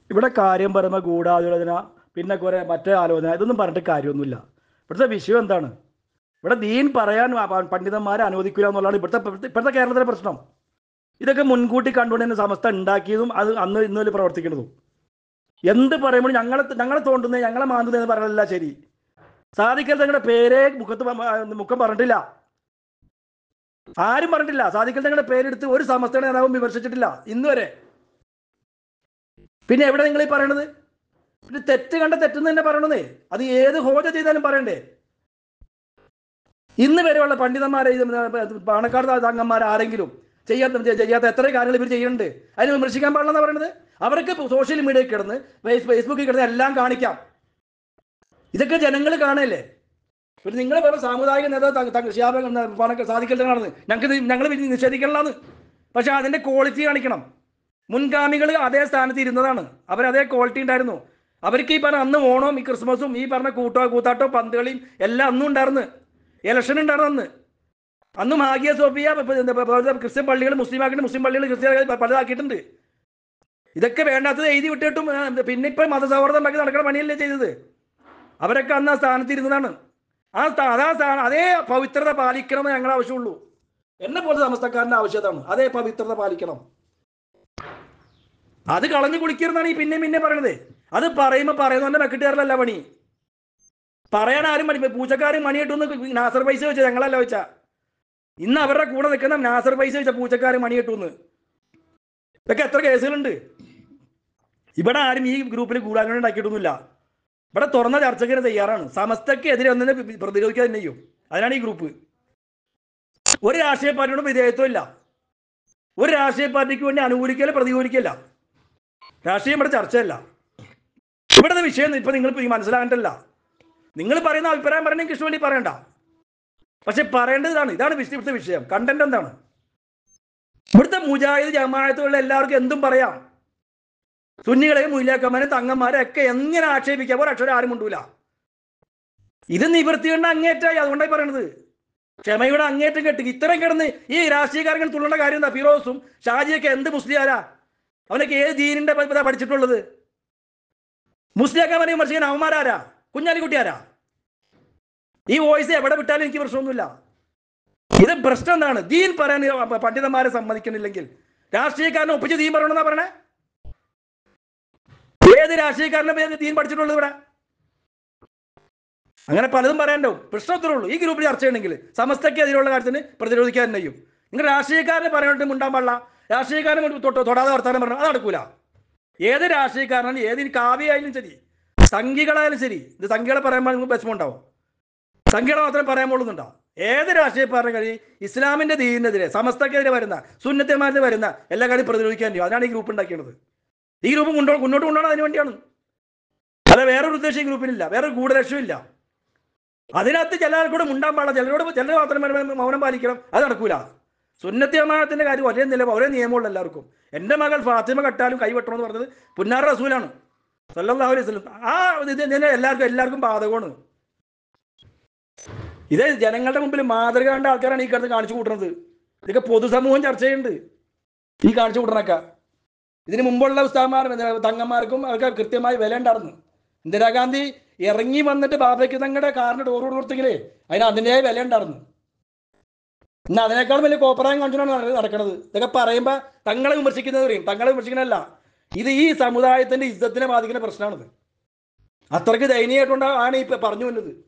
ഇവിടെ കാര്യം പറയുമ്പോൾ ഗൂഢാലോചന പിന്നെ കുറെ മറ്റേ ആലോചന ഇതൊന്നും പറഞ്ഞിട്ട് കാര്യമൊന്നുമില്ല ഇവിടുത്തെ വിഷയം എന്താണ് ഇവിടെ ദീൻ പറയാൻ പ- പണ്ഡിതന്മാരെ അനുവദിക്കില്ല എന്നുള്ളതാണ് ഇവിടുത്തെ ഇവിടുത്തെ- ഇപ്പോഴത്തെ കേരളത്തിലെ പ്രശ്നം ഇതൊക്കെ മുൻകൂട്ടി കണ്ടുകൊണ്ട് തന്നെ സമസ്ത ഉണ്ടാക്കിയതും അത് അന്ന് ഇന്നലെ പ്രവർത്തിക്കുന്നതും എന്ത് പറയുമ്പോൾ ഞങ്ങളെ ഞങ്ങളെ തോണ്ടുന്നത് ഞങ്ങളെ മാന്തുന്നത് എന്ന് പറയലല്ല ശരി സാധിക്കൽ തങ്ങളുടെ പേരെ മുഖത്ത് പ- ആ, മുഖം പറഞ്ഞിട്ടില്ല ആരും പറഞ്ഞിട്ടില്ല സാധിക്കൽ തങ്ങളുടെ പേരെടുത്ത് ഒരു സമസ്തയുടെ നേതാവും വിമർശിച്ചിട്ടില്ല ഇന്ന് വരെ പിന്നെ എവിടെ നിങ്ങൾ ഈ പറയണത് പിന്നെ തെറ്റ് കണ്ട തെറ്റെന്ന് തന്നെ പറയണതേ അത് ഏത് ഹോജ ചെയ്താലും പറയണ്ടേ ഇന്ന് വരെയുള്ള പണ്ഡിതന്മാരെ ഇത് പാണക്കാട് തങ്ങന്മാർ ആരെങ്കിലും ചെയ്യാത്ത ചെയ്യാത്ത എത്ര കാര്യങ്ങൾ ഇവർ ചെയ്യുന്നുണ്ട് അതിനെ വിമർശിക്കാൻ പാടില്ലെന്നാണ് പറയുന്നത് അവർക്ക് സോഷ്യൽ മീഡിയയിൽ കിടന്ന് ഫേസ് ഫേസ്ബുക്കിൽ കിടന്ന് എല്ലാം കാണിക്കാം ഇതൊക്കെ ജനങ്ങൾ കാണല്ലേ പിന്നെ നിങ്ങൾ വേറെ സാമുദായിക നേതാവ് സാധിക്കലാണെന്ന് ഞങ്ങൾക്ക് ഞങ്ങൾ നിഷേധിക്കണമെന്ന് പക്ഷെ അതിന്റെ ക്വാളിറ്റി കാണിക്കണം മുൻഗാമികൾ അതേ സ്ഥാനത്ത് ഇരുന്നതാണ് അവർ അതേ ക്വാളിറ്റി ഉണ്ടായിരുന്നു അവർക്ക് ഈ പറഞ്ഞ അന്ന് ഓണവും ഈ ക്രിസ്മസും ഈ പറഞ്ഞ കൂട്ടോ കൂത്താട്ടോ പന്തുകളിയും എല്ലാം അന്നും ഉണ്ടായിരുന്നു ഇലക്ഷൻ ഉണ്ടായിരുന്നു അന്ന് അന്നും ഹാഗിയ സോഫിയ ഇപ്പൊ എന്താ ഇപ്പൊ ക്രിസ്ത്യൻ പള്ളികൾ മുസ്ലിം ആക്കിയിട്ട് മുസ്ലിം പള്ളികൾ ക്രിസ്ത്യൻ പലതാക്കിയിട്ടുണ്ട് ഇതൊക്കെ വേണ്ടാത്തത് എഴുതി വിട്ടിട്ടും ആ, പിന്നെ ഇപ്പൊ മതസൗഹാർദ്ദം ഉണ്ടാക്കി നടക്കുന്ന പണിയല്ലേ ചെയ്തത് അവരൊക്കെ അന്ന് ആ സ്ഥാനത്ത് ഇരുന്നതാണ് ആ സ്ഥാ- അതാ സ്ഥാനം അതേ പവിത്രത പാലിക്കണമെന്ന് ഞങ്ങളുടെ ആവശ്യമുള്ളൂ എന്നെ പോലെ സമസ്തക്കാരൻ്റെ ആവശ്യതാണ് അതേ പവിത്രത പാലിക്കണം അത് കളഞ്ഞു കുളിക്കരുന്നാണ് ഈ പിന്നെ പിന്നെ പറയണത് അത് പറയുമ്പോൾ പറയുന്നവന്റെ മെക്കിട്ടുകാരല്ല പണി പറയാൻ ആരും മണി പൂച്ചക്കാരും മണി കിട്ടുമെന്ന് നാസർ പൈസ വെച്ച ഞങ്ങളല്ല വെച്ച ഇന്ന് അവരുടെ കൂടെ നിൽക്കുന്ന നാസർ പൈസ വെച്ച പൂച്ചക്കാരും മണി കിട്ടുമെന്ന് ഇതൊക്കെ എത്ര കേസുകളുണ്ട് ഇവിടെ ആരും ഈ ഗ്രൂപ്പിൽ കൂടാൻ ഉണ്ടാക്കിയിട്ടൊന്നുമില്ല ഇവിടെ തുറന്ന ചർച്ചയ്ക്ക് തയ്യാറാണ് സമസ്തക്ക് എതിരെ ഒന്നിനെ പ്രതിരോധിക്കുക തന്നെ ചെയ്യും അതിനാണ് ഈ ഗ്രൂപ്പ് ഒരു രാഷ്ട്രീയ പാർട്ടിയോടും വിധേയത്വം ഇല്ല ഒരു രാഷ്ട്രീയ പാർട്ടിക്ക് വേണ്ടി അനുകൂലിക്കല പ്രതികൂലിക്കല്ല രാഷ്ട്രീയം ഇവിടെ ചർച്ചയല്ല ഇവിടുത്തെ വിഷയം ഇപ്പൊ നിങ്ങൾ മനസ്സിലാകണ്ടല്ല നിങ്ങൾ പറയുന്ന അഭിപ്രായം പറയണമെങ്കിൽ ഇഷ്ടം വേണ്ടി പറയണ്ട പക്ഷെ പറയേണ്ടത് ഇതാണ് ഇതാണ് വിഷയം ഇവിടുത്തെ വിഷയം കണ്ടന്റ് എന്താണ് ഇവിടുത്തെ മുജാഹിദ് ജമാഅത്തുകളിൽ എല്ലാവർക്കും എന്തും പറയാം സുന്നികളെയും മുല്ലാക്കന്മാരെയും തങ്ങന്മാരെ ഒക്കെ എങ്ങനെ ആക്ഷേപിക്കാം ഒരക്ഷരം ആരും കൊണ്ടൂല ഇത് നിവർത്തിയുടെ അങ്ങേറ്റായി അതുകൊണ്ടായി പറയണത് ക്ഷമയുടെ അങ്ങേറ്റം കെട്ടി ഇത്രയും കിടന്ന് ഈ രാഷ്ട്രീയക്കാരൻ തുള്ളേണ്ട കാര്യം എന്താ ഫിറോസും ഷാജിയൊക്കെ എന്ത് മുസ്ലിയാരാ അവനൊക്കെ ഏത് ദീനിന്റെ പ- ഇതാ പഠിച്ചിട്ടുള്ളത് മുസ്ലിയാക്കന്മാരെ വിമർശിക്കാൻ അവന്മാരാരാ കുഞ്ഞാലിക്കുട്ടിയാരാ ഈ വോയിസ് എവിടെ വിട്ടാലും എനിക്ക് പ്രശ്നമൊന്നുമില്ല ഇത് പ്രശ്നം എന്താണ് ദീൻ പറയാൻ ഈ പണ്ഡിതന്മാരെ സമ്മതിക്കണില്ലെങ്കിൽ രാഷ്ട്രീയക്കാരനെ ഒപ്പിച്ച് ദീൻ പറയണമെന്നാ പറയണേ ഏത് രാഷ്ട്രീയക്കാരനെ പേര് ദീൻ പഠിച്ചിട്ടുള്ളത് ഇവിടെ അങ്ങനെ പലതും പറയാനുണ്ടാവും പ്രശ്നം അത്രേ ഉള്ളൂ ഈ ഗ്രൂപ്പിൽ ചർച്ച ചെയ്യണമെങ്കിൽ സമസ്തയ്ക്ക് എതിരെയുള്ള കാര്യത്തിന് പ്രതിരോധിക്കാൻ തന്നെ ചെയ്യും നിങ്ങൾ രാഷ്ട്രീയക്കാരനെ പറയാനായിട്ട് മുണ്ടാൻ പാടില്ല രാഷ്ട്രീയക്കാരനെ കൊണ്ട് തൊട്ട് തൊടാതെ വർത്താനം പറഞ്ഞു അത് നടക്കൂല ഏത് രാഷ്ട്രീയക്കാരനാണ് ഏത് ഇനി കാവ്യായാലും ശരി സംഘികളായാലും ശരി ഇത് സംഘികളെ പറയുമ്പോൾ നിങ്ങൾക്ക് വിഷമമുണ്ടാവും സംഘികളെ മാത്രമേ പറയാൻ പോകുന്നുണ്ടോ ഏത് രാഷ്ട്രീയക്കാരനും കഴിയും ഇസ്ലാമിന്റെ ദീനിനെതിരെ സമസ്തക്കെതിരെ വരുന്ന സുന്നത്തന്മാരിന് വരുന്ന എല്ലാ കാര്യം പ്രതിരോധിക്കാൻ ചെയ്യും അതാണ് ഈ ഗ്രൂപ്പ് ഉണ്ടാക്കിയത് ഈ ഗ്രൂപ്പ് കൊണ്ടോ മുന്നോട്ട് കൊണ്ടുപോകണം അതിന് വേണ്ടിയാണ് അല്ല വേറൊരു ഉദ്ദേശം ഈ ഗ്രൂപ്പിനില്ല വേറൊരു ഗൂഢലക്ഷ്യമില്ല അതിനകത്ത് ചില ആൾക്കൂടെ മുണ്ടാൻ പാടില്ല ചിലരോട് ചിലർ മാത്രം മൗനം- മൗനം പാലിക്കണം അത് നടക്കൂല സുന്നത്തി അമാനത്തിന്റെ കാര്യം ഒരേ നില ഒരേ നിയമമുള്ള എല്ലാവർക്കും എൻ്റെ മകൾ ഫാത്തിമ കട്ടാലും കൈവെട്ടണമെന്ന് പറഞ്ഞത് പുന്നാർ റസൂലാണ് സല്ലല്ലാഹു അലൈഹി വസല്ലം ആ ഇത് ഇതിനെ എല്ലാവർക്കും എല്ലാവർക്കും ബാധകമാണ് ഇത് ജനങ്ങളുടെ മുമ്പിൽ മാതൃക കണ്ട ആൾക്കാരാണ് ഈ കിടന്ന് കാണിച്ചു കൂട്ടുന്നത് ഇതൊക്കെ പൊതുസമൂഹം ചർച്ച ചെയ്യുന്നുണ്ട് ഈ കാണിച്ചു കൂട്ടണൊക്കെ ഇതിന് മുമ്പുള്ള ഉസ്താമാർ തങ്ങന്മാർക്കും അവർക്ക് കൃത്യമായി വില ഉണ്ടായിരുന്നു ഇന്ദിരാഗാന്ധി ഇറങ്ങി വന്നിട്ട് ബാബയ്ക്ക് തങ്ങളുടെ കാറിന് ഡോർ കൊടുത്തെങ്കിലേ അതിന് അതിൻ്റെതായ വില ഉണ്ടായിരുന്നു ഇന്ന് അതിനേക്കാൾ വലിയ കോപ്പറായം കാണിച്ചാണ് നടക്കുന്നത് ഇതൊക്കെ പറയുമ്പോൾ തങ്ങളെ വിമർശിക്കുന്നത് പറയും തങ്ങളെ വിമർശിക്കണല്ല ഇത് ഈ സമുദായത്തിന്റെ ഇജ്ജത്തിനെ ബാധിക്കുന്ന പ്രശ്നമാണിത് അത്രയ്ക്ക് ദയനീയമായിട്ടുണ്ട് ആണ് ഈ പറഞ്ഞു വന്നത്